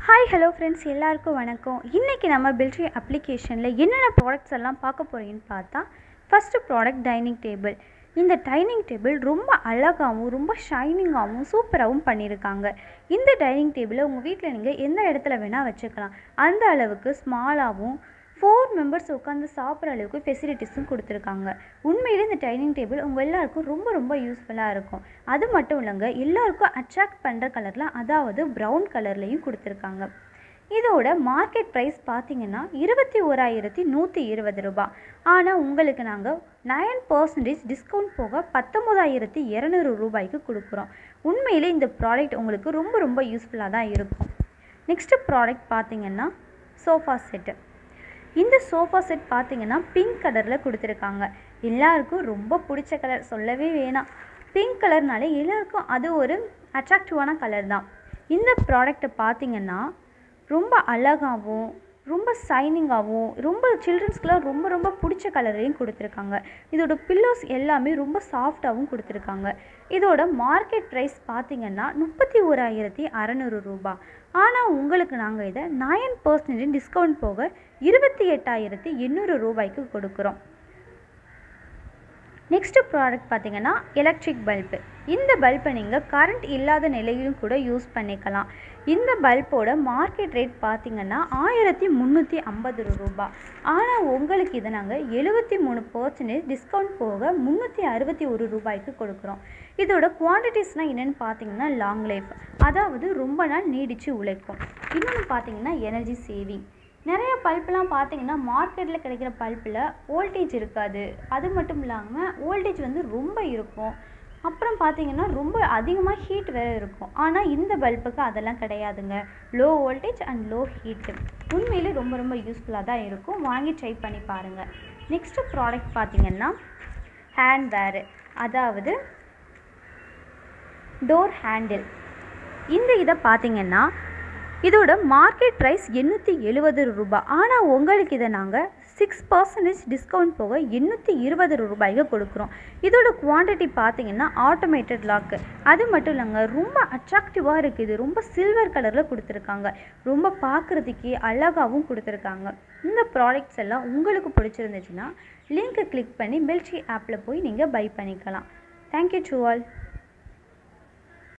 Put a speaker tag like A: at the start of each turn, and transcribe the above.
A: hi hello friends எல்லாருக்கும் வணக்கம் இன்றைக்கி நம்ம பில்ட்ரி அப்ளிகேஷனில் என்னென்ன ப்ராடக்ட்ஸ் எல்லாம் பார்க்க போகிறீங்கன்னு பார்த்தா ஃபஸ்ட்டு ப்ராடக்ட் டைனிங் டேபிள் இந்த டைனிங் டேபிள் ரொம்ப அழகாகவும் ரொம்ப ஷைனிங்காகவும் சூப்பராகவும் பண்ணியிருக்காங்க இந்த டைனிங் டேபிளை உங்கள் வீட்டில் நீங்கள் எந்த இடத்துல வேணால் வச்சுக்கலாம் அந்த அளவுக்கு ஸ்மாலாகவும் ஃபோர் மெம்பர்ஸ் உட்காந்து சாப்பிட்ற அளவுக்கு ஃபெசிலிட்டிஸும் கொடுத்துருக்காங்க உண்மையிலே இந்த டைனிங் டேபிள் உங்கள் எல்லாருக்கும் ரொம்ப ரொம்ப யூஸ்ஃபுல்லாக இருக்கும் அது மட்டும் இல்லைங்க எல்லாருக்கும் அட்ராக்ட் பண்ணுற கலரில் அதாவது ப்ரௌன் கலர்லேயும் கொடுத்துருக்காங்க இதோட மார்க்கெட் ப்ரைஸ் பார்த்தீங்கன்னா இருபத்தி ஓராயிரத்தி நூற்றி இருபது ரூபாய் ஆனால் உங்களுக்கு நாங்கள் நைன் பர்சன்டேஜ் டிஸ்கவுண்ட் போக பத்தொம்போதாயிரத்தி இரநூறு ரூபாய்க்கு கொடுக்குறோம் உண்மையிலே இந்த ப்ராடக்ட் உங்களுக்கு ரொம்ப ரொம்ப யூஸ்ஃபுல்லாக தான் இருக்கும் நெக்ஸ்ட்டு ப்ராடக்ட் பார்த்தீங்கன்னா சோஃபா செட்டு இந்த சோஃபா செட் பார்த்தீங்கன்னா பிங்க் கலரில் கொடுத்துருக்காங்க எல்லாருக்கும் ரொம்ப பிடிச்ச கலர் சொல்லவே வேணாம் பிங்க் கலர்னாலே எல்லாருக்கும் அது ஒரு அட்ராக்டிவான கலர் தான் இந்த ப்ராடக்ட்டை பார்த்தீங்கன்னா ரொம்ப அழகாகவும் ரொம்ப சைனிங்காகவும் ரொம்ப சில்ட்ரன்ஸ்க்குலாம் ரொம்ப ரொம்ப பிடிச்ச கலரையும் கொடுத்துருக்காங்க இதோட பில்லோஸ் எல்லாமே ரொம்ப சாஃப்டாகவும் கொடுத்துருக்காங்க இதோட மார்க்கெட் ப்ரைஸ் பார்த்தீங்கன்னா முப்பத்தி ஓராயிரத்தி அறநூறு ரூபாய் ஆனால் உங்களுக்கு நாங்கள் இதை நயன் பர்சன்டேஜ் டிஸ்கவுண்ட் போக இருபத்தி எட்டாயிரத்தி எண்ணூறு ரூபாய்க்கு கொடுக்குறோம் நெக்ஸ்ட்டு ப்ராடக்ட் பார்த்தீங்கன்னா எலக்ட்ரிக் பல்பு இந்த பல்பை நீங்கள் கரண்ட் இல்லாத நிலையிலும் கூட யூஸ் பண்ணிக்கலாம் இந்த பல்போட மார்க்கெட் ரேட் பார்த்தீங்கன்னா ஆயிரத்தி முந்நூற்றி ஐம்பது ரூபாய் ஆனால் உங்களுக்கு இதை நாங்கள் எழுபத்தி மூணு பர்சன்டேஜ் டிஸ்கவுண்ட் போக முந்நூற்றி அறுபத்தி ஒரு ரூபாய்க்கு கொடுக்குறோம் இதோட குவான்டிட்டிஸ்னால் என்னென்னு பார்த்தீங்கன்னா லாங் லைஃப் அதாவது ரொம்ப நாள் நீடித்து உழைக்கும் இன்னொன்று பார்த்தீங்கன்னா எனர்ஜி சேவிங் நிறைய பல்ப்லாம் பார்த்தீங்கன்னா மார்க்கெட்டில் கிடைக்கிற பல்ப்பில் வோல்டேஜ் இருக்காது அது மட்டும் இல்லாமல் வோல்டேஜ் வந்து ரொம்ப இருக்கும் அப்புறம் பார்த்தீங்கன்னா ரொம்ப அதிகமாக ஹீட் வேறு இருக்கும் ஆனால் இந்த பல்புக்கு அதெல்லாம் கிடையாதுங்க low voltage and low heat உண்மையிலே ரொம்ப ரொம்ப யூஸ்ஃபுல்லாக தான் இருக்கும் வாங்கி ட்ரை பண்ணி பாருங்கள் நெக்ஸ்ட்டு ப்ராடக்ட் பார்த்தீங்கன்னா ஹேண்ட் வேரு அதாவது டோர் ஹேண்டில் இந்த இதை பார்த்தீங்கன்னா இதோட மார்க்கெட் ப்ரைஸ் எண்ணூற்றி எழுபது ரூபாய் ஆனால் உங்களுக்கு இதை நாங்கள் சிக்ஸ் பர்சன்டேஜ் டிஸ்கவுண்ட் போக எண்ணூற்றி இருபது ரூபாய்க்கு கொடுக்குறோம் இதோட குவான்டிட்டி பார்த்தீங்கன்னா ஆட்டோமேட்டட் லாக்கு அது மட்டும் இல்லைங்க ரொம்ப அட்ராக்டிவாக இருக்குது ரொம்ப சில்வர் கலரில் கொடுத்துருக்காங்க ரொம்ப பார்க்குறதுக்கே அழகாகவும் கொடுத்துருக்காங்க இந்த ப்ராடக்ட்ஸ் எல்லாம் உங்களுக்கு பிடிச்சிருந்துச்சுன்னா லிங்க்கை கிளிக் பண்ணி மில்ட்ரி ஆப்பில் போய் நீங்கள் பை பண்ணிக்கலாம் தேங்க்யூ டு ஆல்